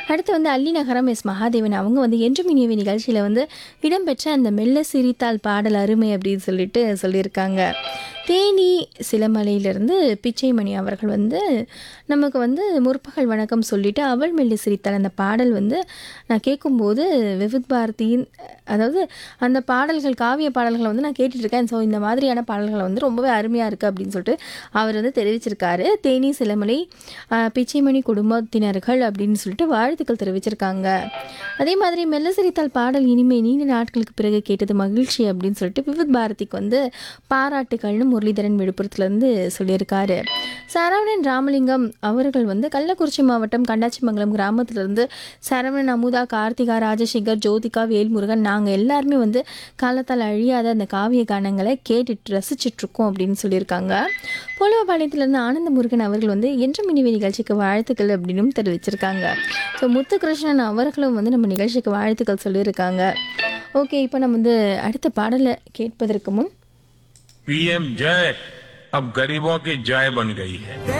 அடுத்து வந்து அல்லி நகரம் எஸ் மகாதேவன் அவங்க வந்து என்றும் இனியவை நிகழ்ச்சியில் வந்து இடம்பெற்ற அந்த மெல்ல சிரித்தால் பாடல் அருமை அப்படின்னு சொல்லிட்டு சொல்லியிருக்காங்க தேனி சிலமலையிலிருந்து பிச்சைமணி அவர்கள் வந்து நமக்கு வந்து முற்பகல் வணக்கம் சொல்லிட்டு அவள் மெல்லி சிரித்தால் அந்த பாடல் வந்து நான் கேட்கும்போது விவித் பாரதியின் அதாவது அந்த பாடல்கள் காவிய பாடல்களை வந்து நான் கேட்டுட்டு இருக்கேன் ஸோ இந்த மாதிரியான பாடல்கள் வந்து ரொம்பவே அருமையாக இருக்குது அப்படின்னு சொல்லிட்டு அவர் வந்து தெரிவிச்சிருக்காரு தேனி சிலமலை ஆஹ், பிச்சைமணி குடும்பத்தினர்கள் அப்படின்னு சொல்லிட்டு வாழ்த்துக்கள் தெரிவிச்சிருக்காங்க அதே மாதிரி மெல்ல சிரித்தால் பாடல் இனிமே நீண்ட நாட்களுக்கு பிறகு கேட்டது மகிழ்ச்சி அப்படின்னு சொல்லிட்டு விவித் பாரதிக்கு வந்து பாராட்டுகள்னு முரளிதரன் விழுப்புரத்துலேருந்து சொல்லியிருக்காரு சரவணன் ராமலிங்கம் அவர்கள் வந்து கள்ளக்குறிச்சி மாவட்டம் கண்டாச்சிமங்கலம் கிராமத்திலிருந்து சரவணன் அமுதா கார்த்திகா ராஜசேகர் ஜோதிகா வேல்முருகன் நாங்கள் எல்லாருமே வந்து காலத்தால் அழியாத அந்த காவிய கானங்களை கேட்டுட்டு ரசிச்சுட்டு இருக்கோம் அப்படின்னு சொல்லியிருக்காங்க புலவபாளையத்திலிருந்து ஆனந்த முருகன் அவர்கள் வந்து என்று மினிவே நிகழ்ச்சிக்கு வாழ்த்துக்கள் அப்படின்னும் தெரிவிச்சிருக்காங்க ஸோ முத்துகிருஷ்ணன் அவர்களும் வந்து நம்ம நிகழ்ச்சிக்கு வாழ்த்துக்கள் சொல்லியிருக்காங்க ஓகே இப்போ நம்ம வந்து அடுத்த பாடலை கேட்பதற்கு முன் पीएम जय अब गरीबों की जय बन गई है